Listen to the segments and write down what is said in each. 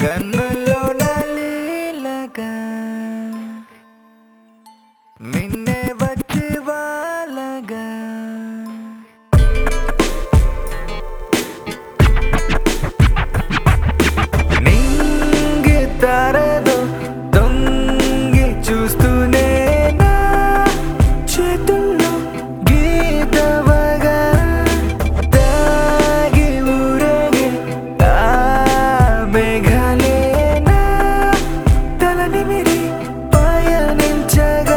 కన్నుల్లో నలీలగా నిన్నే వచ్చి వాళ్ళగా నింగి తారదో దొంగి చూస్తూనే నా చేతుల్లో గీతవగా తాగి ఊరేగే ఆ మేఘాలే నా తలని మిరి పయనించగా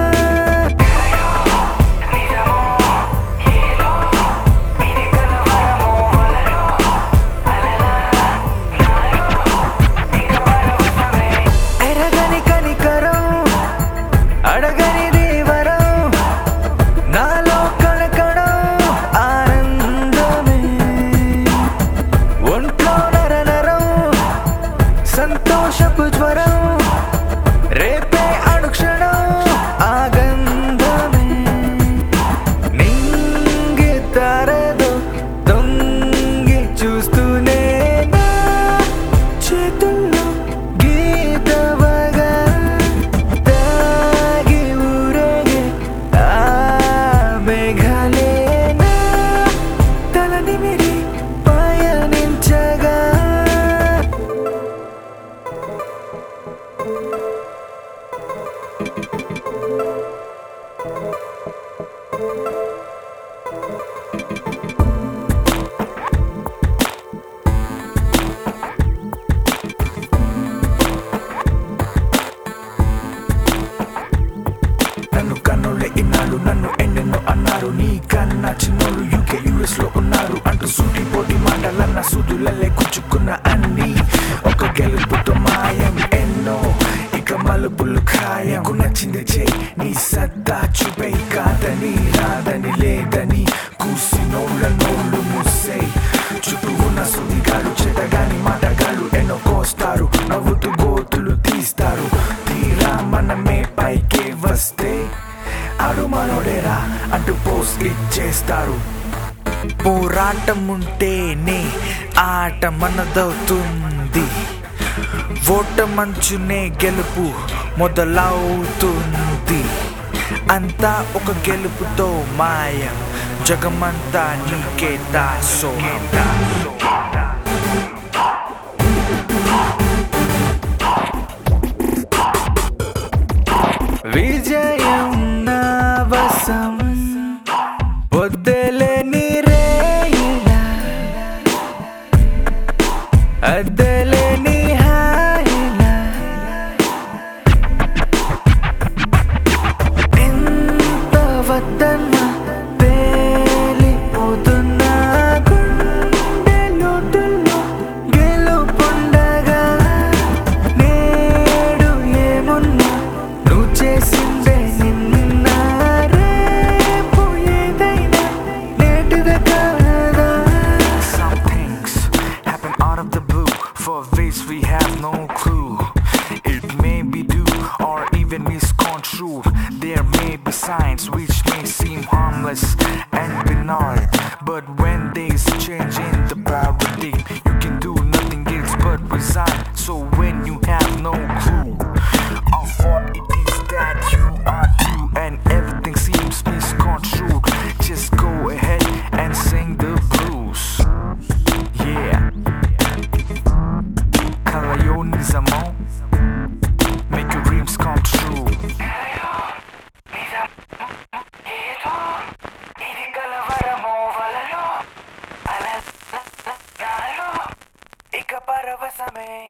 ఎరగని కనికరం అడగని దేవరం నాలో కణకణం ఆనందమే ఒంట్లో నరనరం సంతోషపు జ్వరం రేపే అనుక్షణం ఆగంధమే నింగి తారదో దొంగి చూస్తూనే నా చేతుల్లో గీతవగా తాగి ఊరేగే ఆ మేఘాలే నా తలని మిరి పయనించగా నన్ను కన్నులే ఇన్నాళ్ళు నన్ను ఎన్నెన్నో అన్నారు నీ కన్నా చిన్నోళ్ళు యూకే యుఎస్ లో ఉన్నారు అంటూ సూటి పోటీ మాటలన్న సూదులల్లే గుచ్చుకున్న అన్ని ఒక గెలుపుతో మాయం ఎన్నో ఇక మలుపులు ఖాయం నీకు నచ్చింది చేయి నీ సత్తా చూపే కాదని రాదని లేదని కూసినోళ్ళ నోళ్ళు మూసేయ్ చుట్టూ ఉన్న సుడిగాడు చెడ్డగాని మాటగాళ్ళు ఎన్నో కోస్తారు నవ్వుతూ గోతులు తీస్తారు తీరా మనమే పైకి వస్తే ఆడు మనోడేరా అంటూ పోస్ట్ ఇచ్చేస్తారు పోరాటం ఉంటేనే ఆట మనదవుతుంది ఓటమంచునే గెలుపు మొదలవుతుంది అంతా ఒక గెలుపుతో మాయం జగమంతా నీకే దాసోహం విజయం నా వశం వద్దలేని రేయిలా అద్దలేని హాయిలా ఎంత వద్దన్న పేలిపోతున్న గుండె లోతుల్లో గెలుపుండగా నేడు ఏమున్నా నువ్వు చేసిందే నిన్న రేపు ఏదైనా నేటిదే కాదా Some things happen out of the blue For which we have no clue It may be due or even misconstrued There may be signs which may seem harmless and benign But when days change